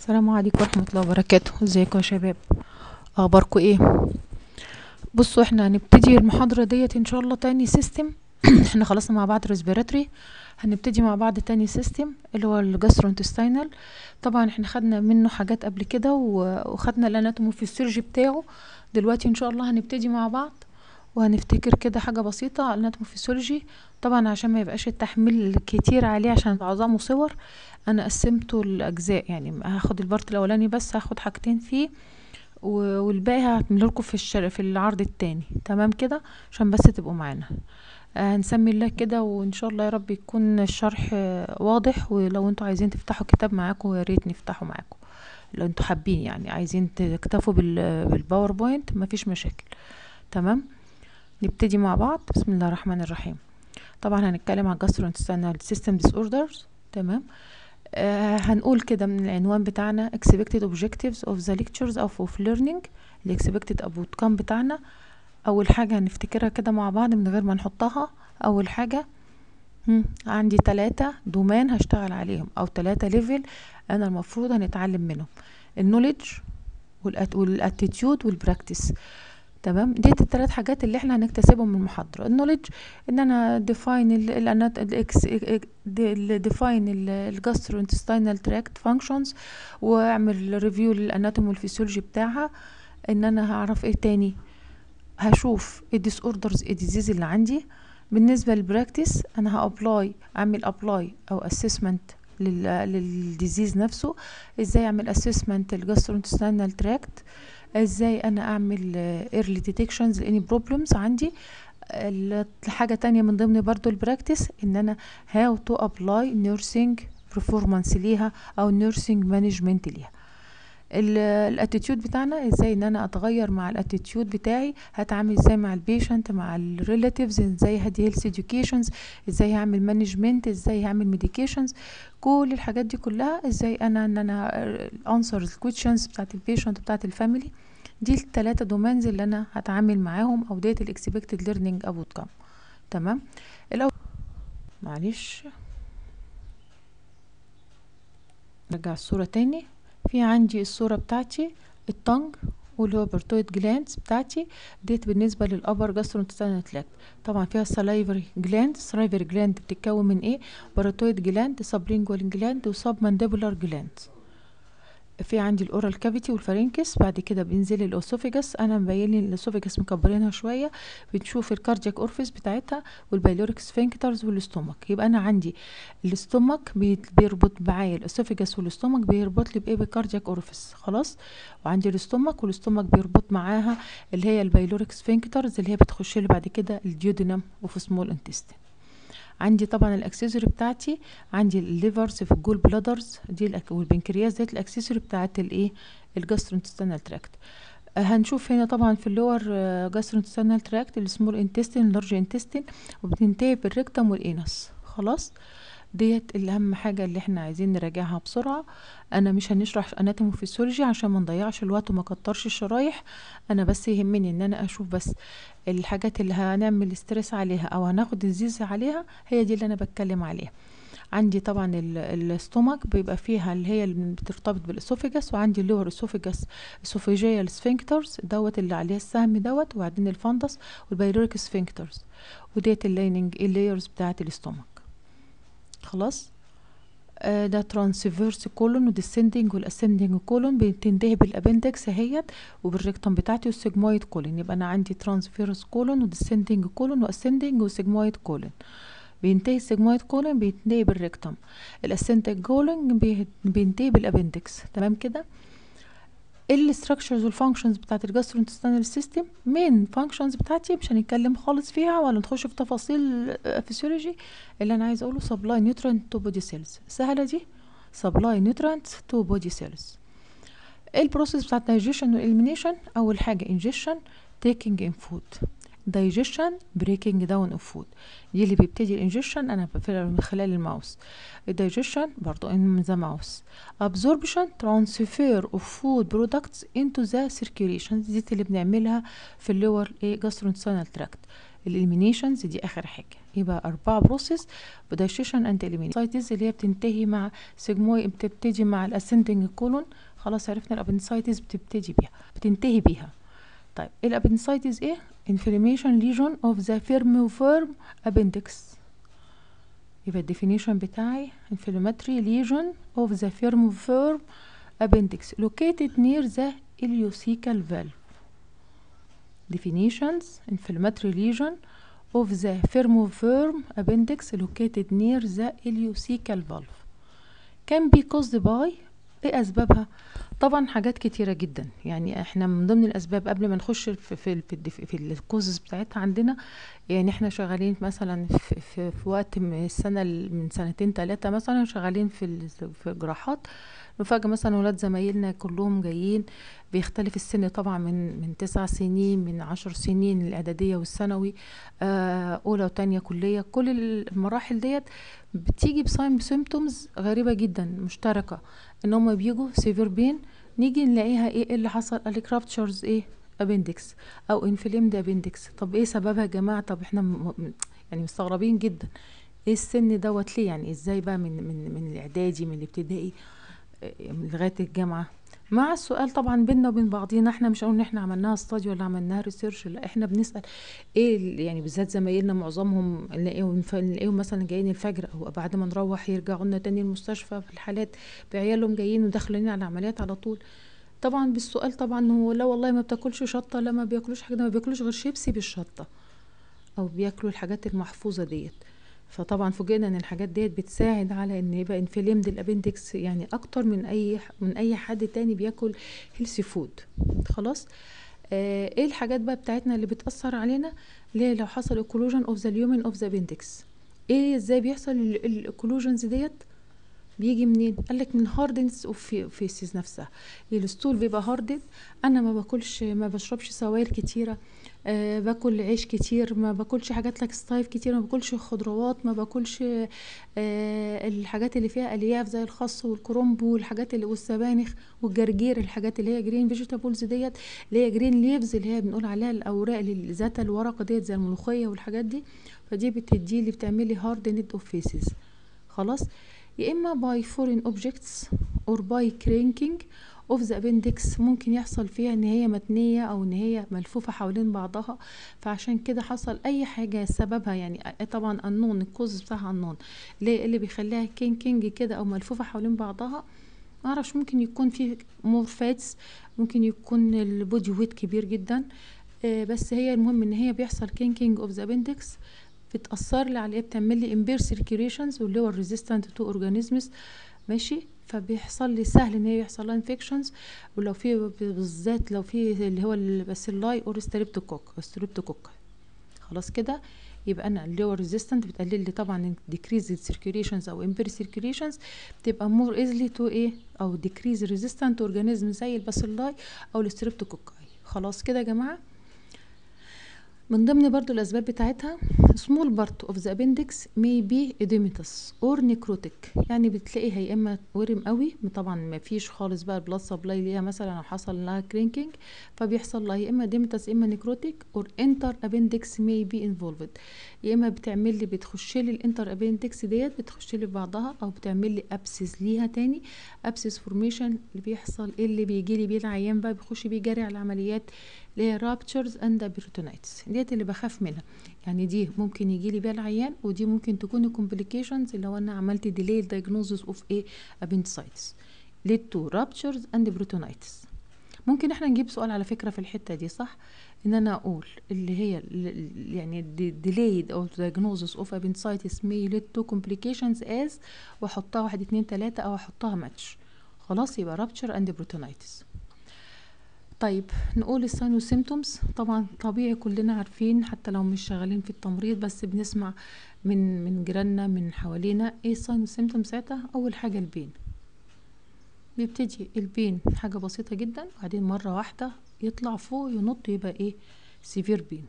السلام عليكم ورحمة الله وبركاته ازيكم يا شباب اخباركم ايه بصوا احنا هنبتدي المحاضرة ديت ان شاء الله تاني سيستم احنا خلصنا مع بعض ريسبيراتوري هنبتدي مع بعض تاني سيستم اللي هو الجاسترونتستينال طبعا احنا خدنا منه حاجات قبل كده و- وخدنا الاناتومي فيسيولوجي بتاعه دلوقتي ان شاء الله هنبتدي مع بعض وهنفتكر كده حاجة بسيطة الاناتومي فيسيولوجي طبعا عشان ما يبقاش التحميل كتير عليه عشان معظمه صور انا قسمته الاجزاء يعني هاخد البارت الاولاني بس هاخد حاجتين فيه و- والباقي هعمل لكم في الشر في العرض التاني تمام كده عشان بس تبقوا معانا آه، هنسمي الله كده وان شاء الله يا رب يكون الشرح آه، واضح ولو انتوا عايزين تفتحوا كتاب معاكم يا ريت نفتحه معاكم لو انتوا حابين يعني عايزين تكتفوا بال- بالباوربوينت مفيش مشاكل تمام نبتدي مع بعض بسم الله الرحمن الرحيم طبعا هنتكلم عن gastrointestinal system disorders تمام آه هنقول كده من العنوان بتاعنا expected objectives of the lectures of, of learning ال expected outcome بتاعنا اول حاجة هنفتكرها كده مع بعض من غير ما نحطها اول حاجة مم، عندي تلاتة دومان هشتغل عليهم او تلاتة ليفل انا المفروض هنتعلم منهم النوليدج والاتيتيود والبراكتس تمام ديت الثلاث حاجات اللي احنا هنكتسبهم من المحاضره النوليدج ان انا ديفاين الانات الاكس ديفاين الجاستروانتستينال تراكت فانكشنز واعمل ريفيو للاناتومي والفسيولوجي بتاعها ان انا هعرف ايه تاني هشوف الديس اوردرز الديزيز اللي عندي بالنسبه للبراكتس انا هابلاي اعمل ابلاي او اسسمنت للديزيز نفسه ازاي اعمل اسسمنت الجاستروانتستينال تراكت ازاي انا اعمل ايرلي ديتكشنز لاني بروبلمز عندي الحاجه تانية من ضمن برضو البراكتس ان انا هاو تو ابلاي نيرسينج performance ليها او نيرسينج مانجمنت ليها الاتيتيود بتاعنا ازاي ان انا اتغير مع الاتيتيود بتاعي هتعامل ازاي مع البيشنت مع الريلاتيفز ازاي هدي هيلث اديوكيشنز ازاي هعمل مانجمنت ازاي هعمل ميديكيشنز كل الحاجات دي كلها ازاي انا ان انا انسر الكويشنز بتاعت البيشنت بتاعت الفاميلي دي الثلاثه دومينز اللي انا هتعامل معاهم او ديت الاكسبكتد ليرنينج اوت كام تمام الاول معلش نرجع الصوره تاني في عندي الصورة بتاعتي التنج واللي هو برتويد جلاندز بتاعتي ديت بالنسبة للأبر جاسترونتستينال تراكت طبعا فيها سلايفري جلاند سلايفري جلاند بتتكون من ايه برتويد جلاند سبلينجوال جلاند وسب مانديبولار جلاند في عندي الاورال كافيتي والفارينكس بعد كده بينزل الاوسوفيجاس انا مبين لي الاوسوفيجاس مكبرينها شويه بنشوف الكاردياك اورفيس بتاعتها والبايلوريك سفنكترز والاستومك يبقى انا عندي الاستومك بي- بيربط معايا الاوسوفيجاس والاستومك بيربط لي بايه بالكاردياك اورفيس خلاص وعندي الاستومك والاستومك بيربط معاها اللي هي البايلوريك سفنكترز اللي هي بتخش لي بعد كده الديودينم وفي سمول انتستين عندي طبعا الاكسسوري بتاعتي عندي الليفرز في الجول بلادرز دي الأك- والبنكرياس ديت الاكسسوري بتاعت الايه الجاسترونتستينال تراكت هنشوف هنا طبعا في اللور جاسترونتستينال تراكت السمول انتستين اللارج انتستين وبتنتهي بالريكتم والانس خلاص ديت الاهم حاجه اللي احنا عايزين نراجعها بسرعه انا مش هنشرح اناتومي وفسيولوجي عشان ما نضيعش الوقت وما كترش الشرايح انا بس يهمني ان انا اشوف بس الحاجات اللي هنعمل ستريس عليها او هناخد الزيز عليها هي دي اللي انا بتكلم عليها عندي طبعا ال- الاستومك بيبقى فيها اللي هي اللي بترتبط بالاسوفيجاس وعندي اللور اسوفيجاس اسوفيجيال سفنكترز دوت اللي عليها السهم دوت وبعدين الفندس والبايلوريك سفنكترز وديت اللايننج اللايرز بتاعت الاستومك خلاص آه، ده ترانسفيرس كولون وديسندنج والاسندنج كولون بتنتهي بالابندكس اهيت وبالريكتوم بتاعتي والسيجمويد كولون يبقى انا عندي ترانسفيرس كولون وديسندنج كولون واسندنج وسيجمويد كولون بينتهي السيجمويد كولون بينتهي بالريكتوم الاسندنج كولون بي- بينتهي بالابندكس تمام كده الستراكشرز والفانكشنز بتاعت الجاسترونتستينال سيستم مين فانكشنز بتاعتي مش هنتكلم خالص فيها ولا نخش في تفاصيل فيسيولوجي اللي انا عايز اقوله سبلاي نيوترنت تو بودي سيلز سهله دي سبلاي نيوترنت تو بودي سيلز البروسيس بتاعت digestion والelimination اول حاجه ingestion taking in food digestion breaking down of food دي اللي بيبتدي الانجيشن انا بفعل من خلال الماوس الدايجيشن برضو in the mouse absorption transfer of food products into the circulation دي اللي بنعملها في اللور ايه gastrointestinal tract الاليمينيشنز دي اخر حاجه يبقى اربعه بروسيس بدايشيشن اند اليمينيشن اللي هي بتنتهي مع سيجموي بتبتدي مع الاسندنج كولون خلاص عرفنا الابنسايتس بتبتدي بيها بتنتهي بيها طيب الابنسايتس ايه inflammation lesion of the firmiform appendix يبقى الديفينيشن بتاعي inflammatory lesion of the firmiform appendix located near the ileocecal valve definitions inflammatory lesion of the firmiform appendix located near the ileocecal valve can be caused by ايه اسبابها طبعا حاجات كتيره جدا يعني احنا من ضمن الاسباب قبل ما نخش في في في, الدف- في الكوزز بتاعتها عندنا يعني احنا شغالين مثلا في, في, في وقت من السنه ال- من سنتين ثلاثه مثلا شغالين في ال- في جراحات وفجاه مثلا ولاد زمايلنا كلهم جايين بيختلف السن طبعا من من تسع سنين من عشر سنين الاعداديه والثانوي آه اولى وتانية كليه كل المراحل ديت بتيجي بسايم سيمتومز غريبه جدا مشتركه ان هم بيجوا سيفير بين نيجي نلاقيها ايه اللي حصل قالك رابتشرز ايه ابندكس او انفليمد ابندكس طب ايه سببها يا جماعه طب احنا م... م- يعني مستغربين جدا ايه السن دوت ليه يعني ازاي بقى من من من الاعدادي من الابتدائي إيه، من لغايه الجامعه مع السؤال طبعا بينا وبين بعضينا احنا مش هنقول ان احنا عملناها ستادي ولا عملناها ريسيرش لا احنا بنسال ايه ال- يعني بالذات زمايلنا معظمهم نلاقيهم نلاقيهم مثلا جايين الفجر او بعد ما نروح يرجعوا لنا تاني المستشفى في الحالات بعيالهم جايين وداخلين على العمليات على طول طبعا بالسؤال طبعا هو لا والله ما بتاكلش شطه لا ما بياكلوش حاجه ده ما بياكلوش غير شيبسي بالشطه او بياكلوا الحاجات المحفوظه ديت فطبعا فوجئنا ان الحاجات ديت بتساعد على ان يبقى انفليمد الابندكس يعني اكتر من اي من اي حد تاني بياكل هيلثي فود خلاص آه ايه الحاجات بقى بتاعتنا اللي بتاثر علينا ليه لو حصل اكلوجن اوف ذا اليومن اوف ذا appendix ايه ازاي بيحصل الاكلوجنز ديت بيجي منين قال لك من هاردنس اوف فيسز نفسها الستول بيبقى هاردن انا ما باكلش ما بشربش سوائل كتيره أه باكل عيش كتير ما باكلش حاجات لك ستايف كتير ما باكلش خضروات ما باكلش أه الحاجات اللي فيها الياف زي الخس والكرنب والحاجات اللي والسبانخ والجرجير الحاجات اللي هي جرين فيجيتابلز ديت اللي هي جرين ليفز اللي هي بنقول عليها الاوراق اللي ذات الورقه ديت زي الملوخيه والحاجات دي فدي بتدي لي بتعمل لي هارد اوف فيسز خلاص يا اما باي فورين اوبجكتس اور باي كرينكينج اوف ذا appendix ممكن يحصل فيها ان هي متنيه او ان هي ملفوفه حوالين بعضها فعشان كده حصل اي حاجه سببها يعني طبعا النون الكوز بتاعها النون ليه اللي بيخليها كينكينج كده او ملفوفه حوالين بعضها ما اعرفش ممكن يكون في مور فاتس ممكن يكون البودي ويت كبير جدا آه بس هي المهم ان هي بيحصل كينكينج اوف ذا appendix بتأثر لي على ايه بتعمل لي امبير سيركيوليشنز واللي هو الريزيستنت تو اورجانيزمز ماشي فبيحصل لي سهل ان هي يحصل لها انفكشنز ولو في بالذات لو في اللي هو الباسيلاي اور ستريبتوكوك ستريبتوكوك خلاص كده يبقى انا اللي هو ريزيستنت بتقلل لي طبعا ديكريز سيركيوليشنز او امبير سيركيوليشنز بتبقى مور ايزلي تو ايه او ديكريز ريزيستنت اورجانيزم زي الباسيلاي او الستريبتوكوكاي خلاص كده يا جماعه من ضمن برضو الأسباب بتاعتها small part of the appendix may be edematous or necrotic يعني بتلاقيها يا إما ورم قوي طبعا ما فيش خالص بقى البلاد سبلاي ليها مثلا أو حصل لها كرينكينج فبيحصل لها يا إما edematous يا إما necrotic or inter appendix may be involved يا إما بتعمل لي بتخش لي الانتر appendix ديت بتخش لي في بعضها أو بتعمل لي abscess ليها تاني abscess formation اللي بيحصل إيه اللي بيجي لي بيه العيان بقى بيخش بيه جري على العمليات اللي هي رابتشرز اند بيرتونايتس ديت اللي بخاف منها يعني دي ممكن يجي لي بيها العيان ودي ممكن تكون كومبليكيشنز اللي هو انا عملت ديلي دايجنوزس اوف ايه ابنسايتس ليد تو رابتشرز اند بيرتونايتس ممكن احنا نجيب سؤال على فكره في الحته دي صح ان انا اقول اللي هي يعني delayed or diagnosis of appendicitis may lead to complications as واحطها واحد اتنين تلاتة او احطها ماتش خلاص يبقى rupture and peritonitis طيب نقول الساين والسيمتومز طبعا طبيعي كلنا عارفين حتى لو مش شغالين في التمريض بس بنسمع من من جيراننا من حوالينا ايه الساين والسيمتومز ساعتها اول حاجه البين بيبتدي البين حاجه بسيطه جدا وبعدين مره واحده يطلع فوق ينط يبقى ايه سيفير بين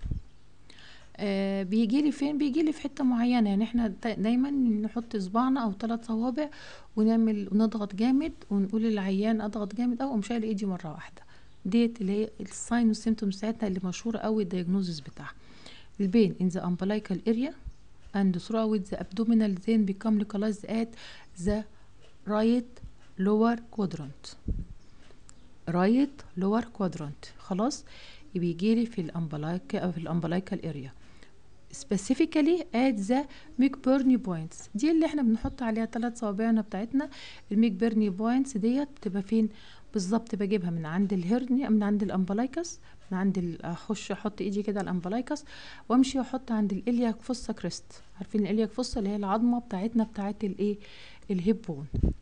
آه بيجي لي فين بيجي لي في حته معينه يعني احنا دايما نحط صباعنا او ثلاث صوابع ونعمل ونضغط جامد ونقول للعيان اضغط جامد او مش ايدي مره واحده ديت اللي هي الساين والسيمتومز بتاعتنا اللي مشهوره قوي الدايجنوزس بتاعها البين in the umbilical area and throughout the abdominal then become localized at the right lower quadrant right lower quadrant خلاص بيجيلي في الامبلايك في الامبلايكال اريا specifically at the McBurney points دي اللي احنا بنحط عليها ثلاث صوابعنا بتاعتنا الميك بيرني بوينتس ديت بتبقى فين بالظبط بجيبها من عند الهرني من عند الامبلايكس من عند ال- اخش احط ايدي كده على الامبلايكس وامشي واحط عند الالياك فوسا كريست عارفين الالياك فوسا اللي هي العظمه بتاعتنا بتاعت الايه الهيب بون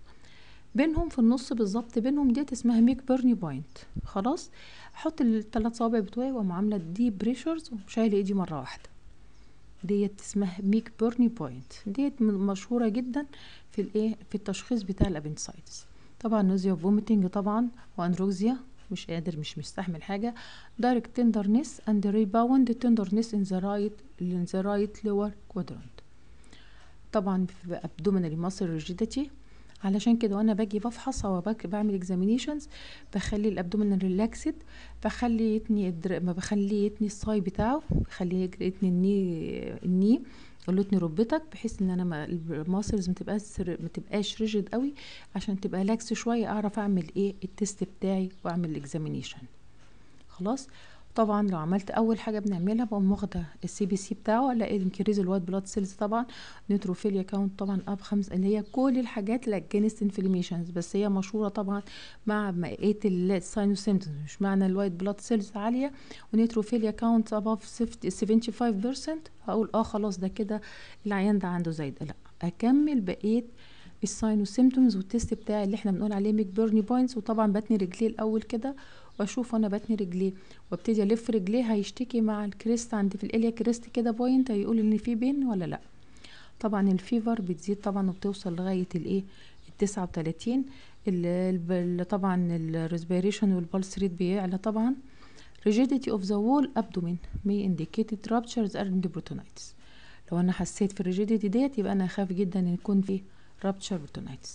بينهم في النص بالظبط بينهم ديت اسمها ميك بيرني بوينت خلاص احط الثلاث صوابع بتوعي واقوم عامله دي بريشرز وشايله ايدي مره واحده ديت اسمها ميك بيرني بوينت ديت م- مشهوره جدا في الايه في التشخيص بتاع الابنسايتس طبعا نوزيا فوميتنج طبعا وانروكسيا مش قادر مش مستحمل حاجه دايركت تندرنس اند ريباوند تندرنس ان ذا رايت ان ذا رايت لور كوادرانت طبعا في ابدومينال ماسل ريجيديتي علشان كده وانا باجي بفحص او باك- بعمل اكزامينيشنز بخلي الابدومين ريلاكسد بخلي يتني الدر... ما بخلي يتني الصاي بتاعه بخلي يجري يتني الني الني اقول له اتني ركبتك بحيث ان انا ما الماسلز ما تبقاش ما تبقاش ريجيد قوي عشان تبقى لاكس شويه اعرف اعمل ايه التست بتاعي واعمل الاكزامينيشن خلاص طبعا لو عملت اول حاجه بنعملها بقوم واخده السي بي سي بتاعه الاقي انكريز الوايت بلاد سيلز طبعا نيوتروفيليا كاونت طبعا اب خمس اللي هي كل الحاجات اللي اجينست انفلاميشنز بس هي مشهوره طبعا مع بقيه الساينو سيمتومز مش معنى الوايت بلاد سيلز عاليه ونيوتروفيليا كاونت اباف 75% هقول اه خلاص ده كده العيان ده عنده زايد لا اكمل بقيه الساين والسيمتومز والتيست بتاعي اللي احنا بنقول عليه ميك بيرني بوينتس وطبعا بتني رجليه الاول كده واشوف انا بتني رجليه وابتدي الف رجليه هيشتكي مع الكريست عند في الاليا كريست كده بوينت هيقول ان في بين ولا لا طبعا الفيفر بتزيد طبعا وبتوصل لغايه الايه التسعة وتلاتين اللي طبعا الريسبيريشن والبلس ريت بيعلى طبعا rigidity of the wall abdomen may indicate ruptures and peritonitis لو انا حسيت في الريجيديتي ديت يبقى انا اخاف جدا ان يكون في rupture peritonitis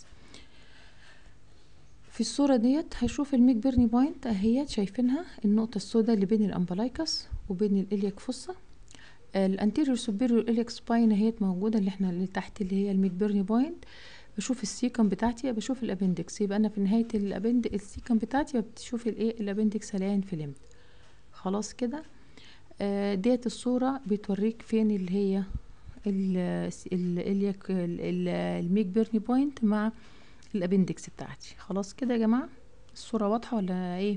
في الصورة ديت هشوف الميك بيرني بوينت اهيت شايفينها النقطة السوداء اللي بين الامبلايكس وبين الالياك فوسا الانتيريور سوبيريور الياك سباين اهيت موجودة اللي احنا اللي تحت اللي هي الميك بيرني بوينت بشوف السيكم بتاعتي بشوف الابندكس يبقى انا في نهاية الابند السيكم بتاعتي بتشوف الايه الابندكس هلاقيها انفلمت خلاص كده آه ديت الصورة بتوريك فين اللي هي الالياك الميك بيرني بوينت مع الابندكس بتاعتي خلاص كده يا جماعه الصوره واضحه ولا ايه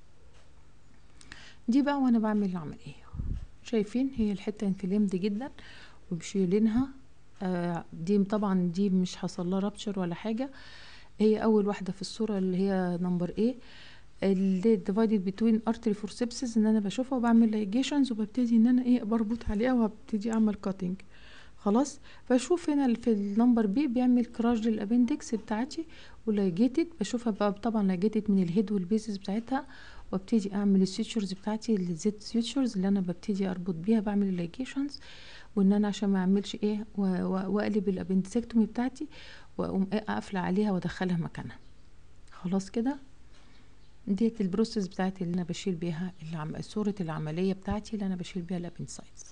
دي بقى وانا بعمل العمليه شايفين هي الحته انفليمد جدا وبشيلينها آه دي طبعا دي مش حصل لها رابتشر ولا حاجه هي اول واحده في الصوره اللي هي نمبر ايه اللي ديفايدد بتوين ارتري فورسبسز ان انا بشوفها وبعمل لايجيشنز وببتدي ان انا ايه بربط عليها وابتدي اعمل كاتنج خلاص بشوف هنا في النمبر بي بيعمل كراش للابندكس بتاعتي ولايجيتد بشوفها بقى طبعا لايجيتد من الهيد والبيسز بتاعتها وابتدي اعمل السيتشرز بتاعتي الزيت سيتشرز اللي انا ببتدي اربط بيها بعمل اللايجيشنز وان انا عشان ما اعملش ايه واقلب الابندسكتومي بتاعتي واقوم ايه قافله عليها وادخلها مكانها خلاص كده ديت البروسيس بتاعتي اللي انا بشيل بيها العم... صوره العمليه بتاعتي اللي انا بشيل بيها الابنسايتس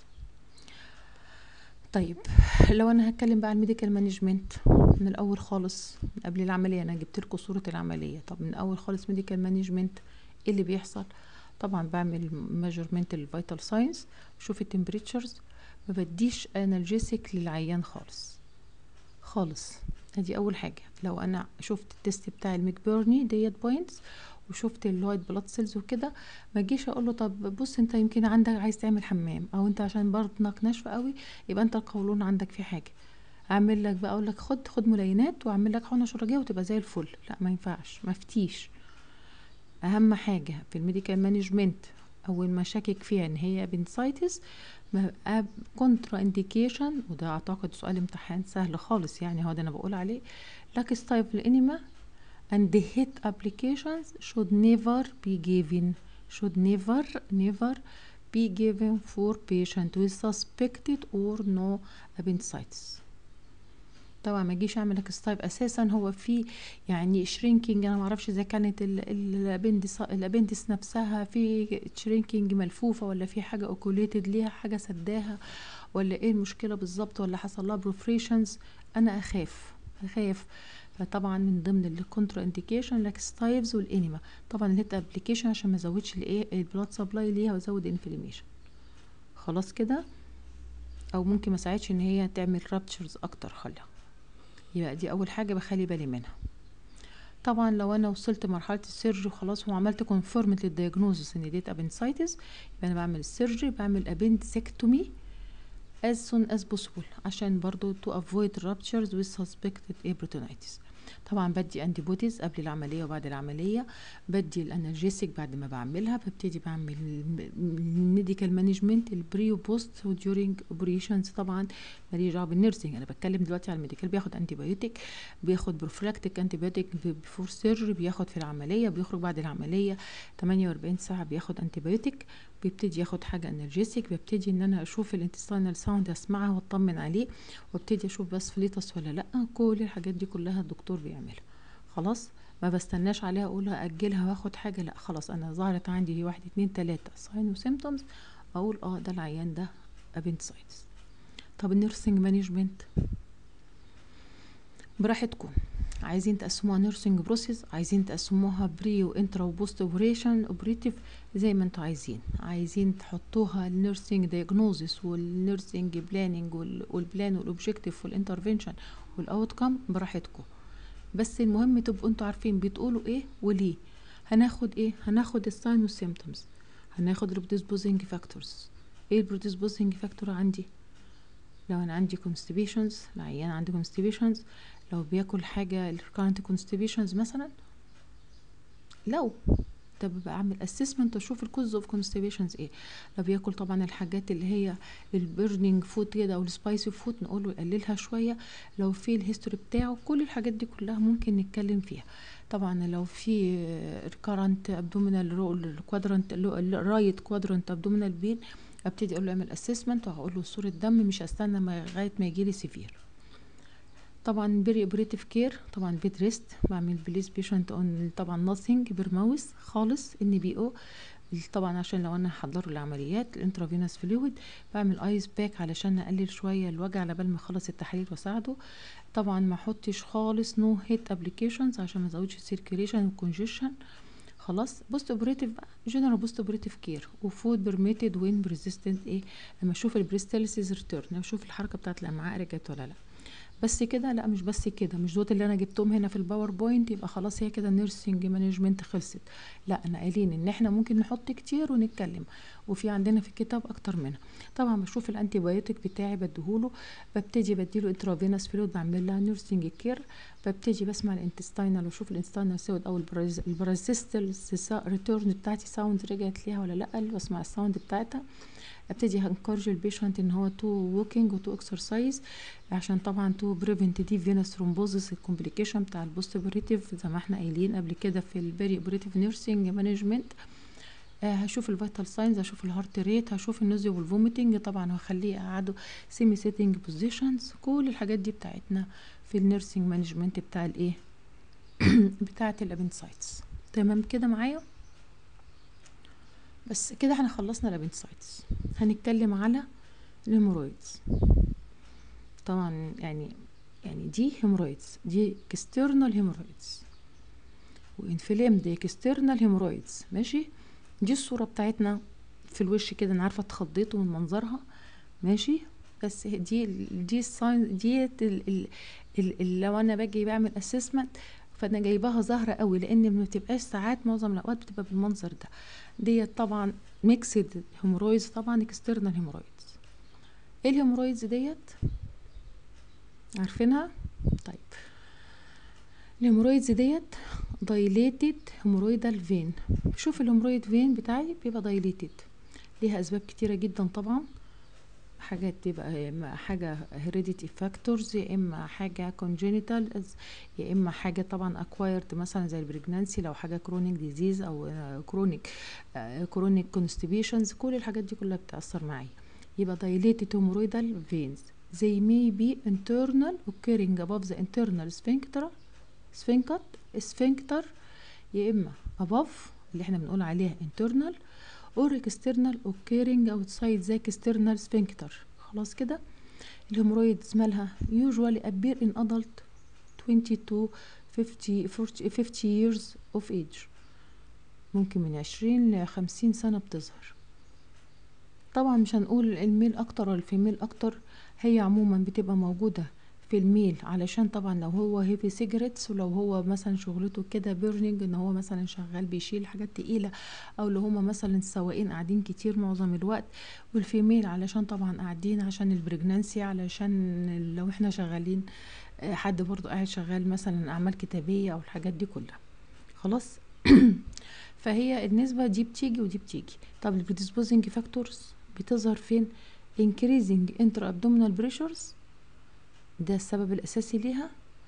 طيب لو انا هتكلم بقى عن الميديكال مانجمنت من الاول خالص من قبل العمليه انا جبت لكم صوره العمليه طب من الاول خالص ميديكال مانجمنت ايه اللي بيحصل طبعا بعمل ميجرمنت الفيتال ساينس بشوف التمبريتشرز ما بديش انالجيسيك للعيان خالص خالص ادي اول حاجه لو انا شفت التست بتاع الميك بيرني ديت بوينتس وشفت الوايت بلاد سيلز وكده ما اجيش اقول له طب بص انت يمكن عندك عايز تعمل حمام او انت عشان بطنك ناشفه قوي يبقى انت القولون عندك فيه حاجه اعمل لك بقى اقول لك خد خد ملينات واعمل لك حقنه شرجيه وتبقى زي الفل لا ما ينفعش ما افتيش اهم حاجه في الميديكال مانجمنت اول ما شاكك فيها ان هي بنسايتس كونترا انديكيشن وده اعتقد سؤال امتحان سهل خالص يعني هو ده انا بقول عليه لاك ستايف الانيما and the hit applications should never be given should never never be given for patient with suspected or no appendicitis طبعا ما اجيش اعمل اكستايب اساسا هو في يعني شرينكينج انا ما اعرفش اذا كانت ال- ال- الابندس الابندس نفسها في شرينكينج ملفوفه ولا في حاجه اوكوليتد ليها حاجه سداها ولا ايه المشكله بالظبط ولا حصل لها بروفريشنز انا اخاف اخاف فطبعا من ضمن الكونترا انديكيشن الاكستايبز والانيما طبعا الهيت ابلكيشن عشان ما ازودش الايه البلاد سبلاي ليها وازود انفلاميشن خلاص كده او ممكن ما ساعدش ان هي تعمل رابتشرز اكتر خليها يبقى دي اول حاجه بخلي بالي منها طبعا لو انا وصلت مرحله السيرجري وخلاص وعملت كونفيرمت للدياجنوزس ان ديت ابنسايتس يبقى انا بعمل السيرجري بعمل ابندسكتومي as soon as possible عشان برضو to avoid ruptures with suspected peritonitis طبعا بدي انتي بوديز قبل العمليه وبعد العمليه بدي الانرجيسيك بعد ما بعملها ببتدي بعمل الميديكال مانجمنت البري وبوست وديورنج اوبريشنز طبعا ماليش دعوه بالنيرسينج انا بتكلم دلوقتي على الميديكال بياخد انتي بايوتيك بياخد بروفلاكتيك انتي بايوتيك بيفور سيرجري بياخد في العمليه بيخرج بعد العمليه 48 ساعه بياخد انتي بايوتيك بيبتدي ياخد حاجه انرجيسيك ببتدي ان انا اشوف الانتستينال ساوند اسمعها واطمن عليه وابتدي اشوف بس فليتس ولا لا كل الحاجات دي كلها الدكتور بيعملها خلاص ما بستناش عليها اقول اجلها واخد حاجه لا خلاص انا ظهرت عندي واحد اتنين تلاته ساين وسيمتومز اقول اه ده العيان ده ابنسايتس طب النيرسينج مانجمنت براحتكم عايزين تقسموها نيرسينج بروسيس عايزين تقسموها بري وانترا وبوست اوبريشن اوبريتيف زي ما انتوا عايزين عايزين تحطوها النيرسينج دايجنوزس والنيرسينج بلاننج والبلان والاوبجيكتيف والانترفنشن والاوت كام براحتكم بس المهم تبقوا انتوا عارفين بتقولوا ايه وليه هناخد ايه هناخد الساين والسيمتومز هناخد البريدisposing فاكتورز ايه البريدisposing فاكتور عندي لو انا عندي constipations العيان عنده constipations لو بياكل حاجة recurrent constipations مثلا لو طب بعمل assessment واشوف الكوز اوف constipations ايه لو بياكل طبعا الحاجات اللي هي البيرنينج فود كده او السبايسي فود نقول له يقللها شويه لو في الهيستوري بتاعه كل الحاجات دي كلها ممكن نتكلم فيها طبعا لو في ريكارنت ابدومينال كوادرانت رايت كوادرانت ابدومينال بين ابتدي اقول له اعمل اسسمنت وهقول له صوره دم مش هستنى ما لغايه ما يجي لي سيفير طبعا بيري اوبريتيف كير طبعا بيد ريست بعمل بليز بيشنت اون طبعا nothing بيرماوس خالص ان بي او طبعا عشان لو انا هحضره العمليات الانترافينوس فلويد بعمل ايس باك علشان اقلل شويه الوجع على بال ما اخلص التحاليل واساعده طبعا ما احطش خالص نو هيت ابلكيشنز عشان ما ازودش السيركيليشن والكونجيشن خلاص بوست اوبريتيف بقى جنرال بوست اوبريتيف كير وفود بيرميتد وين بريزيستنت ايه لما اشوف البريستاليسيس ريتيرن اشوف الحركه بتاعت الامعاء رجعت ولا لا بس كده لا مش بس كده مش دوت اللي انا جبتهم هنا في الباوربوينت يبقى خلاص هي كده النيرسينج مانجمنت خلصت لا انا قايلين ان احنا ممكن نحط كتير ونتكلم وفي عندنا في الكتاب اكتر منها طبعا بشوف الانتي بايوتيك بتاعي بديهوله ببتدي بديله انترافينوس فلويد بعمل لها نيرسينج كير ببتدي بسمع الانتستينال واشوف الانتستينال سود او البرازيستال ريتيرن بتاعتي ساوند رجعت ليها ولا لا بسمع الساوند بتاعتها ابتدي هنكرج البيشنت ان هو تو ووكينج وتو اكسرسايز عشان طبعا تو بريفنت دي فينس ثرومبوزس الكومبليكيشن بتاع البوست اوبريتيف زي ما احنا قايلين قبل كده في البيري اوبريتيف نيرسينج مانجمنت آه هشوف الفيتال ساينز هشوف الهارت ريت هشوف النوزيا والفوميتنج طبعا هخليه اقعده سيمي سيتنج بوزيشنز كل الحاجات دي بتاعتنا في النيرسينج مانجمنت بتاع الايه بتاعه الابنسايتس تمام كده معايا بس كده احنا خلصنا الابنسايتس هنتكلم على الهيمورويدز طبعا يعني يعني دي هيمورويدز دي اكسترنال هيمورويدز وانفلامد اكسترنال هيمورويدز ماشي دي الصوره بتاعتنا في الوش كده انا عارفه اتخضيتوا من منظرها ماشي بس دي دي الساين دي ال ال لو انا باجي بعمل اسسمنت فانا جايباها ظاهره قوي لان ما بتبقاش ساعات معظم الاوقات بتبقى بالمنظر ده ديت طبعا ميكسد هيمورويدز طبعا اكسترنال هيمورويدز ايه الهيمورويدز ديت عارفينها طيب الهيمورويدز ديت دايليتد هيمورويدال فين شوف الهيمورويد فين بتاعي بيبقى دايليتد ليها اسباب كتيره جدا طبعا حاجات تبقى يا اما حاجه هيريديتي فاكتورز يا اما حاجه كونجينيتال يا اما حاجه طبعا اكوايرد مثلا زي البريجنانسي لو حاجه كرونيك ديزيز او كرونيك كرونيك كونستيبيشنز كل الحاجات دي كلها بتاثر معايا يبقى دايليتد هيمورويدال فينز they may be internal occurring above the internal sphincter sphincter sphincter يا اما above اللي احنا بنقول عليها internal or external occurring outside the external sphincter خلاص كده الهemorrhoids مالها usually appear in adult 20 to 50 40 50 years of age ممكن من 20 ل 50 سنة بتظهر طبعا مش هنقول الميل اكتر ولا الفيميل اكتر هي عموما بتبقى موجودة في الميل علشان طبعا لو هو هيفي سيجرتس ولو هو مثلا شغلته كده بيرنينج ان هو مثلا شغال بيشيل حاجات تقيلة او لو هما مثلا السواقين قاعدين كتير معظم الوقت والفيميل علشان طبعا قاعدين عشان البريجنانسي علشان لو احنا شغالين آه، حد برضو قاعد شغال مثلا اعمال كتابية او الحاجات دي كلها خلاص فهي النسبة دي بتيجي ودي بتيجي طب البريدisposing فاكتورز بتظهر فين increasing intra-abdominal pressures ده السبب الأساسي ليها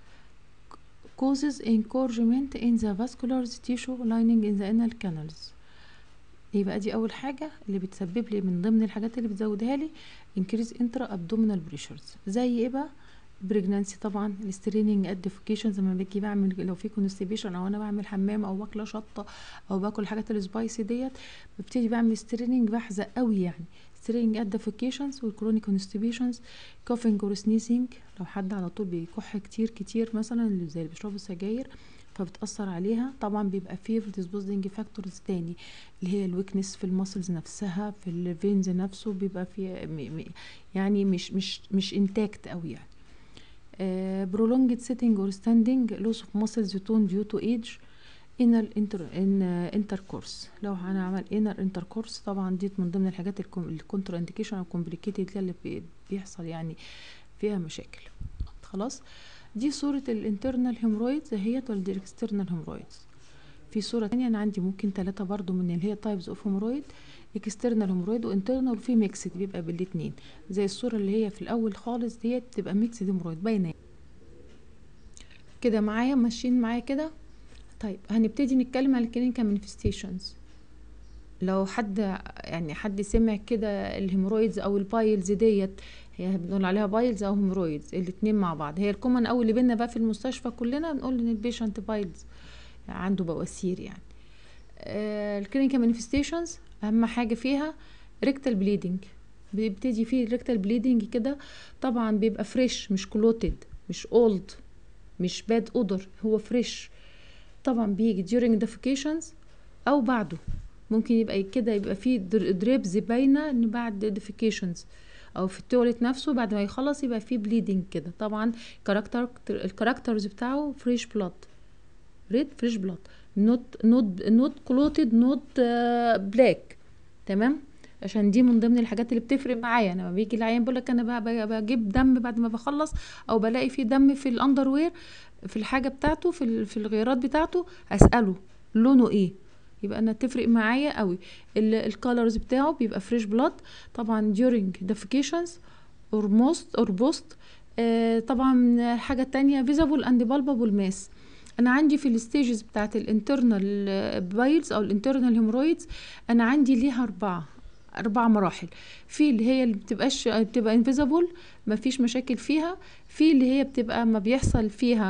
causes encouragement in the vascular tissue lining in the anal canals يبقى دي أول حاجة اللي بتسبب لي من ضمن الحاجات اللي بتزودها لي increase intra-abdominal pressures زي ايه بقى بريجنانسي طبعا الستريننج ادفيكيشن زي ما باجي بعمل لو في كونستيبيشن او انا بعمل حمام او واكله شطه او باكل الحاجات السبايسي ديت ببتدي بعمل ستريننج بحزق قوي يعني ستريننج ادفيكيشنز والكرونيك كونستيبيشنز كوفينج اور سنيزنج لو حد على طول بيكح كتير كتير مثلا اللي زي اللي بيشربوا سجاير فبتأثر عليها طبعا بيبقى فيه predisposing فاكتورز تاني اللي هي الويكنس في المسلز نفسها في الفينز نفسه بيبقى فيه م- م- يعني مش مش مش انتاكت قوي يعني uh, prolonged sitting or standing loss of muscles tone due to age inner inter in uh, intercourse لو هنعمل inner intercourse طبعا دي من ضمن الحاجات الكونتر انديكيشن او complicated اللي بي- بيحصل يعني فيها مشاكل خلاص دي صورة الانترنال هيمرويدز اهيت ولا دي الاكسترنال هيمرويدز في صورة تانية انا عندي ممكن ثلاثة برضو من اللي هي تايبز اوف هيمرويد اكسترنال هيمرويد وانترنال وفي ميكسد بيبقى بالاتنين زي الصورة اللي هي في الاول خالص ديت بتبقى ميكسد هيمرويد باينة كده معايا ماشيين معايا كده طيب هنبتدي نتكلم عن الكلينيكال مانيفستيشنز لو حد يعني حد سمع كده الهيمرويدز او البايلز ديت هي بنقول عليها بايلز او هيمرويدز الاتنين مع بعض هي الكومن قوي اللي بينا بقى في المستشفى كلنا بنقول ان البيشنت بايلز عنده بواسير يعني آه الكلينيكال مانيفستيشنز اهم حاجه فيها ريكتال بليدنج بيبتدي فيه الريكتال بليدنج كده طبعا بيبقى فريش مش كلوتد مش اولد مش باد اودر هو فريش طبعا بيجي during defecations او بعده ممكن يبقى كده يبقى فيه دريبز باينه ان بعد defecations او في التواليت نفسه بعد ما يخلص يبقى فيه بليدنج كده طبعا كاركتر الكاركترز بتاعه فريش بلاد ريد فريش بلاد نوت نوت نوت كلوتد نوت بلاك تمام عشان دي من ضمن الحاجات اللي بتفرق معايا انا لما بيجي العيان بيقول لك انا بقى بجيب دم بعد ما بخلص او بلاقي فيه دم في الاندر وير في الحاجه بتاعته في ال- في الغيارات بتاعته اساله لونه ايه يبقى انا تفرق معايا قوي الكالرز بتاعه بيبقى فريش بلاد طبعا during defecations or most or post آه طبعا حاجه تانية visible and palpable mass انا عندي في الستيجز بتاعت الانترنال بايلز او الانترنال هيمرويدز انا عندي ليها اربعه اربع مراحل في اللي هي اللي بتبقاش بتبقى انفيزابل مفيش مشاكل فيها في اللي هي بتبقى ما بيحصل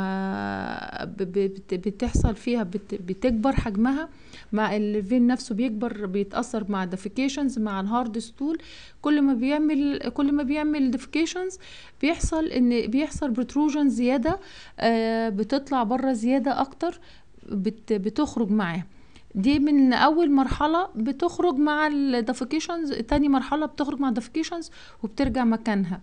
فيها ب- ب- بت- بتحصل فيها بت- بتكبر حجمها مع الفين نفسه بيكبر بيتاثر مع ديفيكيشنز مع الهارد ستول كل ما بيعمل كل ما بيعمل ديفيكيشنز بيحصل ان بيحصل بروتروجن زياده آه، بتطلع بره زياده اكتر بت بتخرج معاه دي من اول مرحله بتخرج مع الدافيكيشنز تاني مرحله بتخرج مع الدافيكيشنز وبترجع مكانها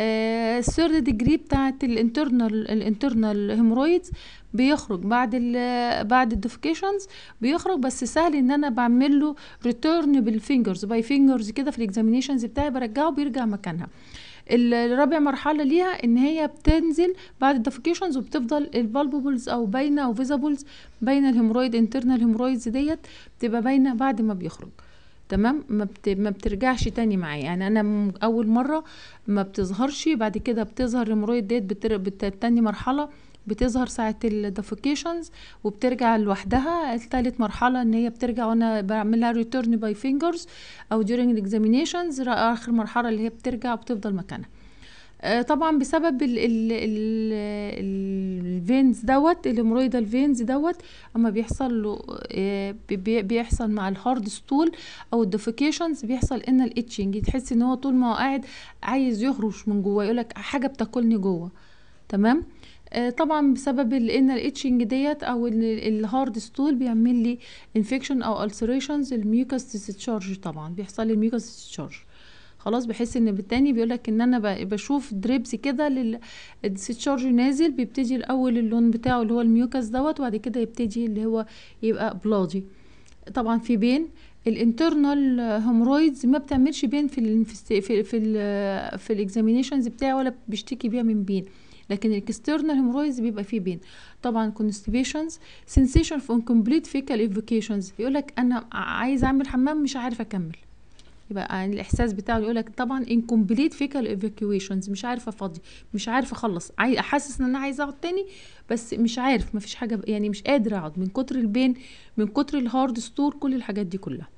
الثيرد ديجري بتاعت الانترنال الانترنال هيمرويدز بيخرج بعد ال بعد الديفيكيشنز بيخرج بس سهل ان انا بعمل له ريتيرن بالفينجرز باي فينجرز كده في الاكزامينيشنز بتاعي برجعه بيرجع مكانها الرابع مرحله ليها ان هي بتنزل بعد الديفيكيشنز وبتفضل الفالبوبلز او باينه او فيزابلز باينه الهيمرويد انترنال هيمرويدز ديت بتبقى باينه بعد ما بيخرج تمام ما, بت... ما بترجعش تاني معايا يعني انا م- اول مره ما بتظهرش بعد كده بتظهر الهيمرويد ديت بتر... بت... تاني مرحله بتظهر ساعة الدفيكيشنز وبترجع لوحدها التالت مرحلة ان هي بترجع وانا بعملها ريتيرن باي فينجرز او during الاكزامينيشنز اخر مرحلة اللي هي بترجع وبتفضل مكانها آه، طبعا بسبب ال ال ال الفينز دوت الهيمورويدال فينز دوت اما بيحصل له آه، بي- بي- بيحصل مع الهارد ستول او الديفيكيشنز بيحصل ان الاتشنج تحس ان هو طول ما هو قاعد عايز يهرش من جوه يقولك حاجه بتاكلني جوه تمام آه، طبعا بسبب ان الاتشنج ديت او الهارد ستول بيعمل لي انفكشن او السريشنز الميوكاس ديسشارج طبعا بيحصل لي الميوكاس ديسشارج خلاص بحس ان بالتاني بيقولك ان انا ب- بشوف دريبس كده للديسشارج نازل بيبتدي الاول اللون بتاعه اللي هو الميوكاس دوت وبعد كده يبتدي اللي هو يبقى بلادي طبعا في بين الانترنال هيمورويدز ما بتعملش بين في ال في في في, ال في الاكزامينيشنز بتاعي ولا بيشتكي بيها من بين لكن الاكسترنال هيمورويدز بيبقى فيه بين طبعا constipations sensation of incomplete fecal evocations يقولك انا عايز اعمل حمام مش عارف اكمل يبقى الاحساس بتاعه يقولك طبعا incomplete fecal evacuations مش عارفه افضي مش عارفه اخلص عاي- حاسس ان انا عايزه اقعد تاني بس مش عارف مفيش حاجه ب- يعني مش قادر اقعد من كتر البين من كتر الهارد ستور كل الحاجات دي كلها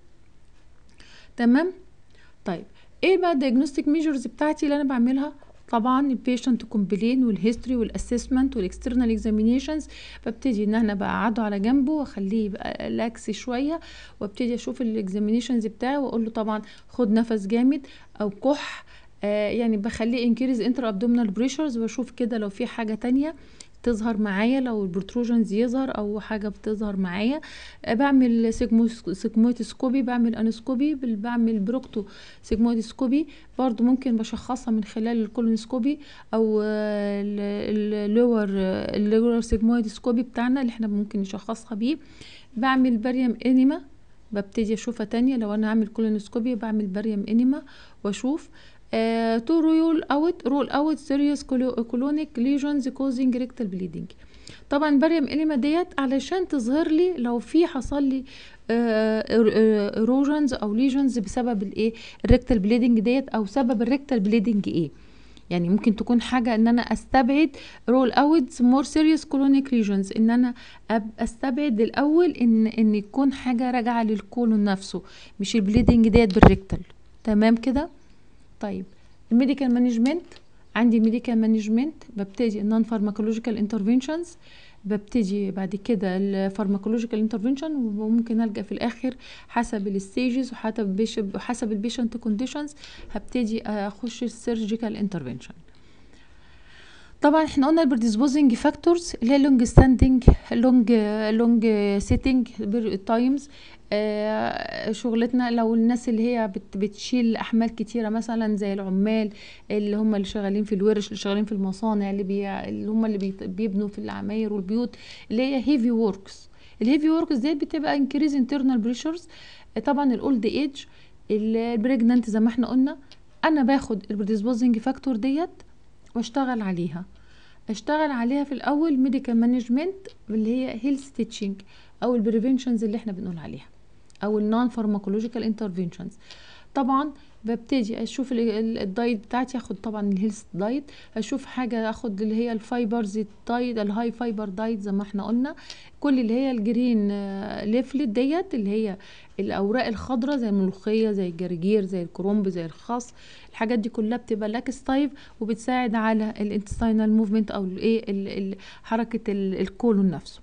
تمام طيب ايه بقى الديagnostic measures بتاعتي اللي انا بعملها طبعا البيشنت كومبلين والهيستوري والاسسمنت والاكسترنال اكزامينيشنز ببتدي ان انا بقعده على جنبه واخليه يبقى لاكس شويه وابتدي اشوف الاكزامينيشنز بتاعه واقول له طبعا خد نفس جامد او كح آه يعني بخليه انكريز انتر ابدومينال بريشرز واشوف كده لو في حاجه تانية تظهر معايا لو البروتروجنز يظهر او حاجه بتظهر معايا آه، بعمل سيجموس- سيجمويدوسكوبي بعمل انسكوبي بال- بعمل بروكتو سيجمويدوسكوبي برضو ممكن بشخصها من خلال الكولونسكوبي او اللور اللور سيجمويدوسكوبي بتاعنا اللي احنا ممكن نشخصها بيه بعمل بريم انيما ببتدي اشوفها تانية لو انا هعمل كولونسكوبي بعمل بريم انيما واشوف تو رول اوت رول اوت سيريوس كولونيك ليجنز كوزنج ريكتال بليدنج طبعا بريم انيما ديت علشان تظهر لي لو في حصل لي ايروجنز او ليجنز بسبب الايه الريكتال بليدنج ديت او سبب الريكتال بليدنج ايه يعني ممكن تكون حاجه ان انا استبعد رول اوت مور سيريوس كولونيك ليجنز ان انا أب- استبعد الاول ان ان يكون حاجه راجعه للكولون نفسه مش البليدنج ديت بالريكتال تمام كده طيب الميديكال مانجمنت عندي ميديكال مانجمنت ببتدي نون فارماكولوجيكال انترفنشنز ببتدي بعد كده الفارماكولوجيكال انترفنشن وممكن الجا في الاخر حسب الستيجز وحسب وحسب البيشنت كونديشنز هبتدي اخش السيرجيكال انترفنشن طبعا احنا قلنا البرديسبوزنج فاكتورز اللي هي لونج ستاندنج لونج لونج سيتنج تايمز شغلتنا لو الناس اللي هي بت بتشيل احمال كتيره مثلا زي العمال اللي هم اللي شغالين في الورش اللي شغالين في المصانع اللي, بي اللي هم اللي بيت- بيبنوا في العماير والبيوت اللي هي هيفي وركس الهيفي وركس ديت بتبقى انكريز انترنال بريشرز طبعا الاولد ايج البريجنانت زي ما احنا قلنا انا باخد البريدisposing فاكتور ديت واشتغل عليها اشتغل عليها في الاول ميديكال مانجمنت اللي هي هيلث تيتشنج او البريفنشنز اللي احنا بنقول عليها او النون فارماكولوجيكال انترفنشنز طبعا ببتدي اشوف ال- ال- الدايت بتاعتي اخد طبعا الهيلث دايت اشوف حاجه اخد اللي هي الفايبرز دايت الهاي فايبر دايت زي ما احنا قلنا كل اللي هي الجرين ليفلت ديت اللي هي الاوراق الخضراء زي الملوخيه زي الجرجير زي الكرنب زي الخس الحاجات دي كلها بتبقى لاكس تايب وبتساعد على الانتستينال موفمنت او الايه ال- ال- حركه ال- الكولون نفسه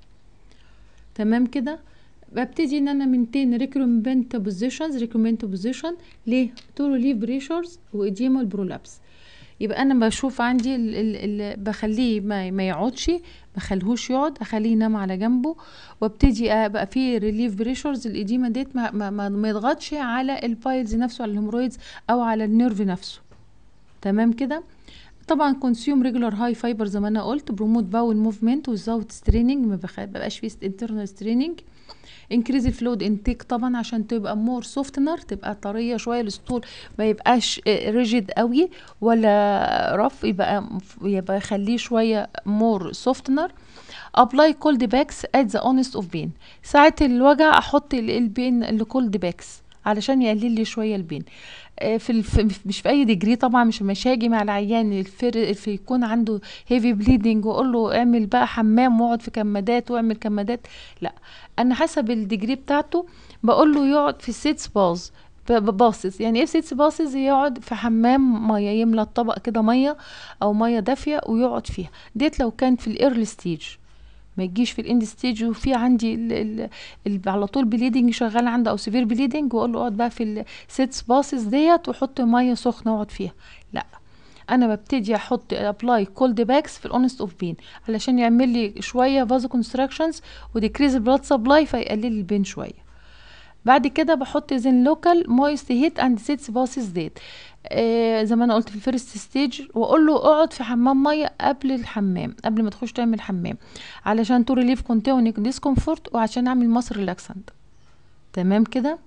تمام كده ببتدي ان انا منتين ريكرومبنت بوزيشنز ريكرومبنت بوزيشن ليه تو ريليف بريشرز واديما البرولابس يبقى انا بشوف عندي ال ال ال بخليه ما, ما يقعدش بخليهوش يقعد اخليه ينام على جنبه وابتدي ابقى في ريليف بريشرز الاديمه ديت ما, ما, ما, ما يضغطش على البايلز نفسه على الهيمورويدز او على النيرف نفسه تمام كده طبعا كونسيوم ريجولار هاي فايبر زي ما انا قلت بروموت باول موفمنت وزاوت ستريننج ما بخ- بقاش فيه انترنال ستريننج انكريز الفلويد انتيك طبعا عشان تبقى مور سوفتنر تبقى طريه شويه الاسطول ما يبقاش ريجيد قوي ولا رف يبقى يبقى خليه شويه مور سوفتنر ابلاي كولد باكس ات ذا اونست اوف بين ساعه الوجع احط ال- البين الكولد باكس علشان يقلل لي شويه البين آه، في الف... مش في اي ديجري طبعا مش مش هاجي مع العيان الفر... في يكون عنده هيفي بليدنج واقول له اعمل بقى حمام واقعد في كمادات واعمل كمادات لا انا حسب الديجري بتاعته بقول له يقعد في سيت باز باصص يعني ايه سيتس باصص يقعد في حمام ميه يملى الطبق كده ميه او ميه دافيه ويقعد فيها ديت لو كان في الايرلي ستيج ما يجيش في الاند ستيج وفي عندي ال ال ال على طول بليدنج شغال عنده او سيفير بليدنج واقول له اقعد بقى في السيتس باصص ديت وحط ميه سخنه واقعد فيها لا انا ببتدي احط ابلاي كولد باكس في الاونست اوف بين علشان يعمل لي شويه فازو كونستراكشنز وديكريز البلاد سبلاي فيقلل لي البين شويه بعد كده بحط زين لوكال مويست هيت اند سيتس باسز ديت آه زي ما انا قلت في الفيرست ستيج واقول له اقعد في حمام ميه قبل الحمام قبل ما تخش تعمل حمام علشان تو ريليف كونتينيك ديسكomfort وعشان اعمل مصر ريلاكسنت تمام كده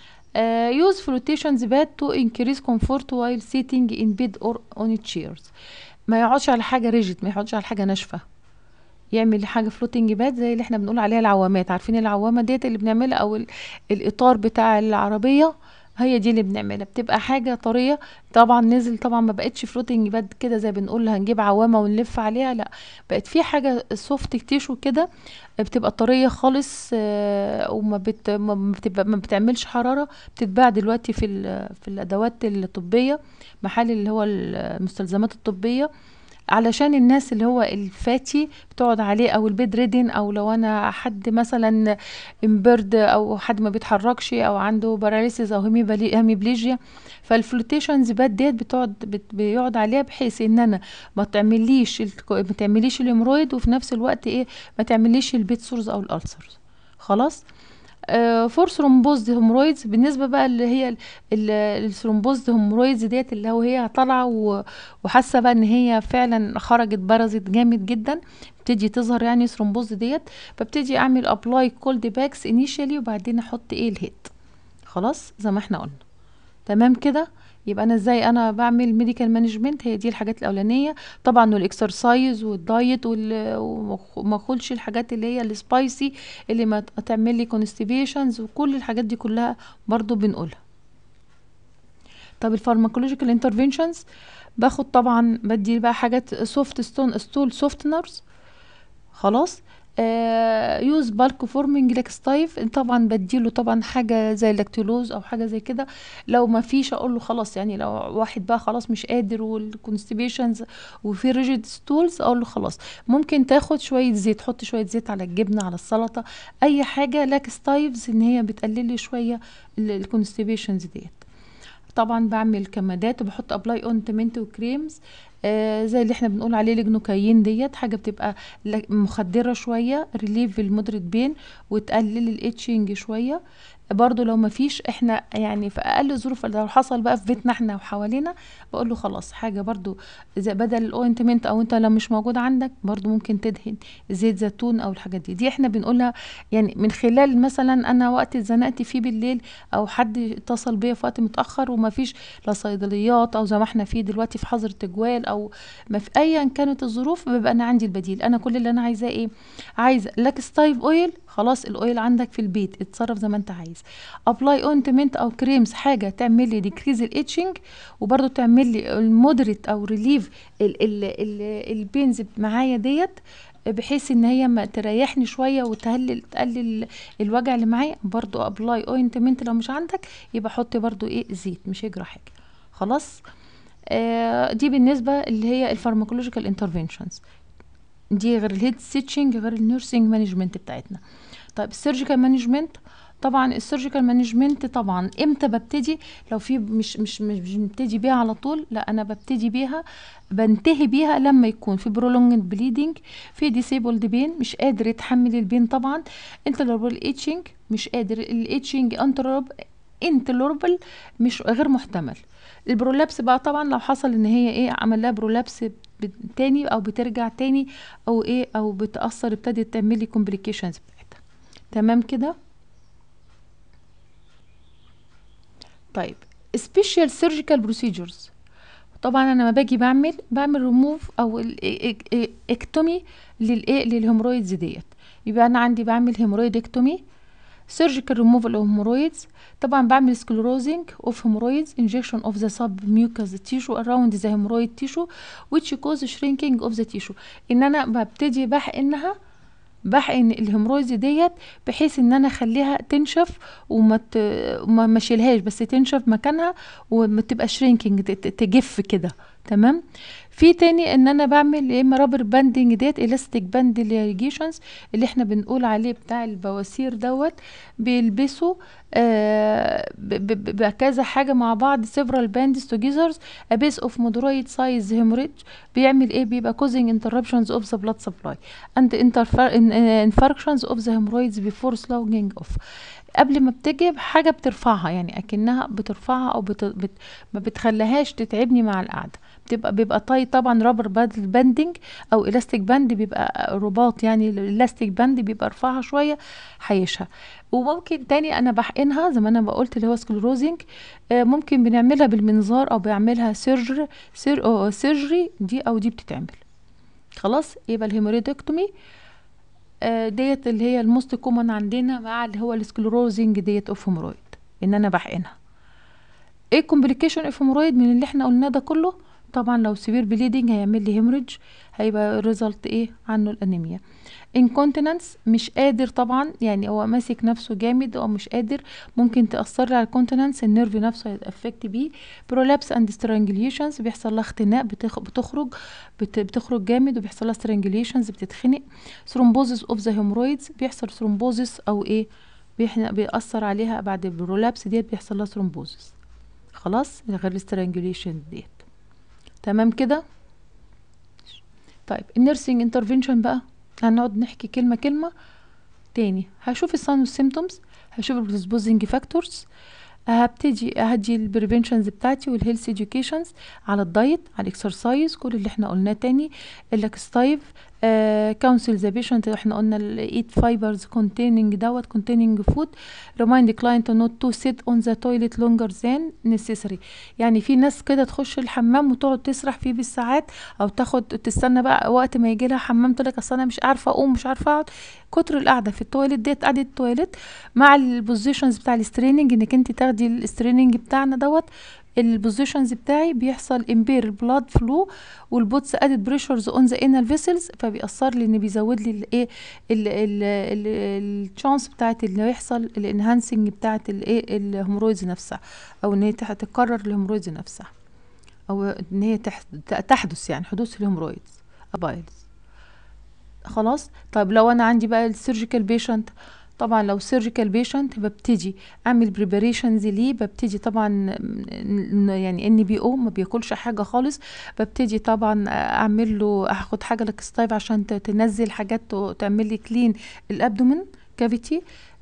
يوز فلوتيشنز باد تو انكريز كومفورت وايل سيتنج ان بيد اور اون تشيرز ما يقعدش على حاجه ريجيد ما يقعدش على حاجه ناشفه يعمل حاجه فلوتنج باد زي اللي احنا بنقول عليها العوامات عارفين العوامه ديت اللي بنعملها او الاطار بتاع العربيه هي دي اللي بنعملها بتبقى حاجه طريه طبعا نزل طبعا ما بقتش فلوتنج باد كده زي بنقول هنجيب عوامه ونلف عليها لا بقت في حاجه سوفت تيشو كده بتبقى طريه خالص وما بت ما بتبقى ما بتعملش حراره بتتباع دلوقتي في في الادوات الطبيه محل اللي هو المستلزمات الطبيه علشان الناس اللي هو الفاتي بتقعد عليه او البيد ريدن او لو انا حد مثلا امبرد او حد ما بيتحركش او عنده باراليسيس او هيميبليجيا فالفلوتيشنز باد ديت بتقعد بت بيقعد عليها بحيث ان انا ما تعمليش ما تعمليش الهيمرويد وفي نفس الوقت ايه ما تعمليش البيت سورز او الالسرز خلاص فور ثرومبوزد هيمرويدز بالنسبه بقى اللي هي الثرومبوزد هيمرويدز ديت اللي هو هي طالعه وحاسه بقى ان هي فعلا خرجت برزت جامد جدا بتدي تظهر يعني ثرومبوز ديت فابتدي اعمل ابلاي كولد باكس انيشالي وبعدين احط ايه الهيت خلاص زي ما احنا قلنا تمام كده يبقى انا ازاي انا بعمل ميديكال مانجمنت هي دي الحاجات الاولانيه طبعا والاكسرسايز والدايت وما اكلش الحاجات اللي هي السبايسي اللي ما تعمل لي كونستيبيشنز وكل الحاجات دي كلها برضو بنقولها طب الفارماكولوجيكال انترفنشنز باخد طبعا بدي بقى حاجات سوفت ستون ستول سوفتنرز خلاص يوز بالك فورمينج لاكستايف طبعا بديله طبعا حاجه زي اللاكتولوز او حاجه زي كده لو ما فيش اقول له خلاص يعني لو واحد بقى خلاص مش قادر والكونستيبيشنز وفي ريجيد ستولز اقول له خلاص ممكن تاخد شويه زيت حط شويه زيت على الجبنه على السلطه اي حاجه لاكستايفز ان هي بتقلل لي شويه الكونستيبيشنز ديت طبعا بعمل كمادات وبحط ابلاي اونتمنت وكريمز آه زي اللي احنا بنقول عليه الجنوكايين ديت حاجه بتبقى مخدره شويه ريليف المودريت بين وتقلل الاتشنج شويه برضو لو مفيش احنا يعني في اقل ظروف لو حصل بقى في بيتنا احنا وحوالينا بقول له خلاص حاجه برضو زي بدل الاوينتمنت او انت لو مش موجود عندك برضو ممكن تدهن زيت زيتون او الحاجات دي دي احنا بنقولها يعني من خلال مثلا انا وقت اتزنقت فيه بالليل او حد اتصل بيا في وقت متاخر ومفيش لا صيدليات او زي ما احنا فيه دلوقتي في حظر تجوال او ما في ايا كانت الظروف بيبقى انا عندي البديل انا كل اللي انا عايزاه ايه عايزه لاكستايف اويل خلاص الاويل عندك في البيت اتصرف زي ما انت عايز ابلاي اونتمنت او كريمز حاجه تعمل لي ديكريز الاتشنج وبرده تعمل لي المودريت او ريليف البينز معايا ديت بحيث ان هي ما تريحني شويه وتقلل تقلل الوجع اللي معايا برضو ابلاي اوينتمنت لو مش عندك يبقى حط برضو ايه زيت مش هيجرى حاجه خلاص آه دي بالنسبه اللي هي الفارماكولوجيكال انترفنشنز دي غير الهيد ستيتشنج غير النيرسينج مانجمنت بتاعتنا طيب السيرجيكال مانجمنت طبعا السيرجيكال مانجمنت طبعا امتى ببتدي لو في مش مش مش بنبتدي بيها على طول لا انا ببتدي بيها بنتهي بيها لما يكون في برولونج بليدنج في ديسيبلد بين مش قادر يتحمل البين طبعا انترلوبل اتشنج مش قادر الاتشنج انترلوب انترلوبل مش غير محتمل البرولابس بقى طبعا لو حصل ان هي ايه عمل لها برولابس تاني او بترجع تاني او ايه او بتاثر ابتدت تعمل لي كومبليكيشنز بتاعتها تمام كده طيب سبيشال سيرجيكال بروسيجرز طبعا انا لما باجي بعمل بعمل ريموف او اكتومي للايه للهيمرويدز ديت يبقى انا عندي بعمل هيمرويدكتومي surgical removal of hemorrhoids طبعا بعمل sclerosing of hemorrhoids injection of the submucous tissue around the hemorrhoid tissue which cause shrinking of the tissue ان انا ببتدي بحقنها بحقن الهيمرويدز ديت بحيث ان انا اخليها تنشف وما ت... ما ما اشيلهاش بس تنشف مكانها وما تبقى شرينكينج تجف كده تمام في تاني ان انا بعمل يا اما رابر باندنج ديت الاستيك باند ليجيشنز اللي احنا بنقول عليه بتاع البواسير دوت بيلبسوا آه ب- ب- بكذا حاجه مع بعض several bands together a base of moderate size hemorrhage بيعمل ايه بيبقى causing interruptions of the blood supply and interfer- in- in- infarctions of the hemorrhoids before slowing off قبل ما بتجي حاجه بترفعها يعني اكنها بترفعها او بت... بت... ما بتخليهاش تتعبني مع القعده بتبقى بيبقى طاي طبعا رابر باندنج او الاستيك باند بيبقى رباط يعني الاستيك باند بيبقى رفعها شويه حيشها وممكن تاني انا بحقنها زي ما انا بقولت اللي هو سكلروزنج آه ممكن بنعملها بالمنظار او بيعملها سيرجري سير أو سيرجري دي او دي بتتعمل خلاص يبقى الهيموريدكتومي آه ديت اللي هي الموست كومن عندنا مع اللي هو السكلروزنج ديت اوف هيمورويد ان انا بحقنها ايه كومبليكيشن اوف هيمورويد من اللي احنا قلناه ده كله طبعا لو سيفير بليدنج هيعمل لي هيموريدج هيبقى ريزلت ايه عنه الانيميا انكونتيننس مش قادر طبعا يعني هو ماسك نفسه جامد او مش قادر ممكن تاثر على الكونتيننس النيرف نفسه هيتافكت بيه برولابس اند سترانجليشنز بيحصل لها اختناق بتخ... بتخرج بت... بتخرج جامد وبيحصل لها سترانجليشنز بتتخنق ثرومبوزس اوف ذا هيمورويدز بيحصل ثرومبوزس او ايه بيحن... بيأثر عليها بعد البرولابس ديت بيحصل لها ثرومبوزس خلاص غير السترانجليشن ديت تمام كده طيب النيرسينج انترفنشن بقى هنقعد نحكي كلمة كلمة تاني هشوف الساين والسيمتومز هشوف البريسبوزنج فاكتورز هبتدي اهدي البريفنشنز بتاعتي والهيلث اديوكيشنز على الدايت على الاكسرسايز كل اللي احنا قلناه تاني اللاكستايف كونسل ذا بيشنت احنا قلنا الايت فايبرز containing دوت containing food remind the client not to sit on the toilet longer than necessary يعني في ناس كده تخش الحمام وتقعد تسرح فيه بالساعات او تاخد تستنى بقى وقت ما يجي لها حمام تقول لك اصل انا مش عارفه اقوم مش عارفه اقعد كتر القعده في التواليت ديت قعده التواليت مع البوزيشنز بتاع الستريننج انك انت تاخدي الستريننج بتاعنا دوت البوزيشنز بتاعي بيحصل امبير بلاد فلو والبوتس ادد بريشرز اون ذا انال فيسلز فبيأثر لي ان بيزود لي الايه الشانس بتاعت اللي يحصل الانهانسنج بتاعت الايه الهيمورويدز نفسها او ان هي تكرر الهيمورويدز نفسها او ان هي تحدث يعني حدوث الهيمورويدز ابايلز خلاص طيب لو انا عندي بقى السيرجيكال بيشنت طبعا لو سيرجيكال بيشنت ببتدي اعمل بريباريشنز ليه ببتدي طبعا يعني ان بي او ما بياكلش حاجه خالص ببتدي طبعا اعمل له اخد حاجه لاكستايف عشان تنزل حاجات وتعمل لي كلين الابدومين كافيتي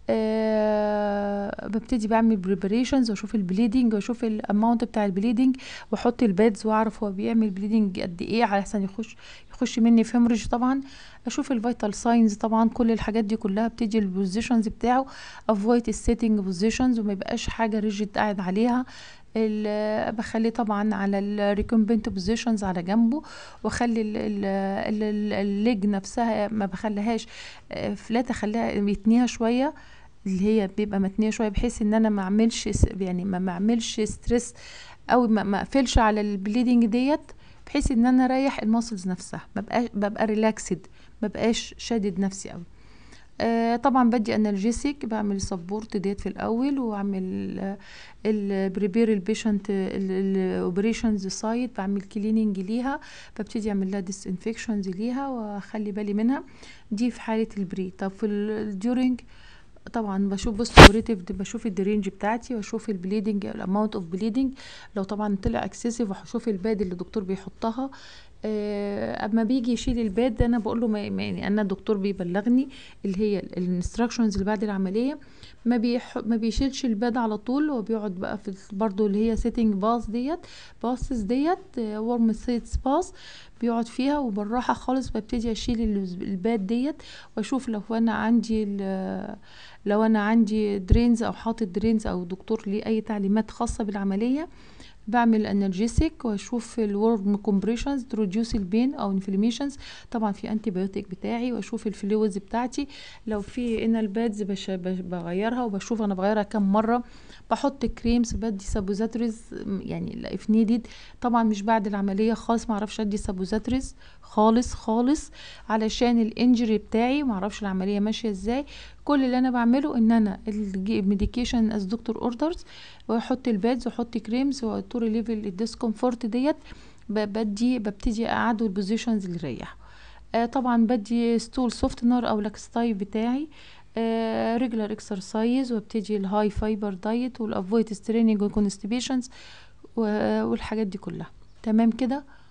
أه ببتدي بعمل بريباريشنز واشوف البليدنج واشوف الاماونت بتاع البليدنج واحط البادز واعرف هو بيعمل بليدنج قد ايه علشان يخش يخش مني في هيموريج طبعا اشوف الفيتال ساينز طبعا كل الحاجات دي كلها بتيجي البوزيشنز بتاعه افويد السيتنج بوزيشنز وما يبقاش حاجه ريجيد قاعد عليها بخليه طبعا على الريكومبنت بوزيشنز على جنبه واخلي الليج نفسها ما بخليهاش فلات اخليها يتنيها شويه اللي هي بيبقى متنيه شويه بحيث ان انا ما اعملش يعني ما اعملش ستريس او ما اقفلش على البليدنج ديت بحيث ان انا اريح الماسلز نفسها ببقى ببقى ريلاكسد مبقاش شادد نفسي قوي آه طبعا بدي انرجيسيك بعمل سبورت ديت في الاول واعمل البريبير البيشنت الاوبريشنز سايت بعمل كليننج ليها ببتدي اعمل لها ديسانفكشنز ليها واخلي بالي منها دي في حاله البري طب في الديورنج طبعا بشوف بص بشوف الدرينج بتاعتي واشوف البليدنج الاماونت اوف بليدنج لو طبعا طلع اكسسيف وهشوف الباد اللي الدكتور بيحطها أه اما بيجي يشيل الباد انا بقول له ما يعني انا الدكتور بيبلغني اللي هي الانستراكشنز اللي بعد العمليه ما بيح ما بيشيلش الباد على طول هو بيقعد بقى في برضو اللي هي سيتنج باس ديت باسز ديت ورم سيتس باس بيقعد فيها وبالراحه خالص ببتدي اشيل الباد ديت واشوف لو انا عندي لو انا عندي درينز او حاطط درينز او دكتور ليه اي تعليمات خاصه بالعمليه بعمل انرجيسيك واشوف الورم كومبريشنز تروديوس البين او انفلاميشنز طبعا في انتي بايوتيك بتاعي واشوف الفلويدز بتاعتي لو في انال بادز بش بش بغيرها وبشوف انا بغيرها كام مره بحط كريمز بدي سابوزاتريز يعني اف نيدد طبعا مش بعد العمليه خالص ما اعرفش ادي سابوزاتريز خالص خالص علشان الانجري بتاعي ما اعرفش العمليه ماشيه ازاي كل اللي انا بعمله ان انا الميديكيشن از دكتور اوردرز واحط البادز واحط كريمز وتوري ليفل الديسكومفورت ديت بدي ببتدي اقعده البوزيشنز اللي يريح آه طبعا بدي ستول سوفتنر او لاكستاي بتاعي آه ريجولار اكسرسايز وابتدي الهاي فايبر دايت والافويد ستريننج والكونستيبيشنز والحاجات دي كلها تمام كده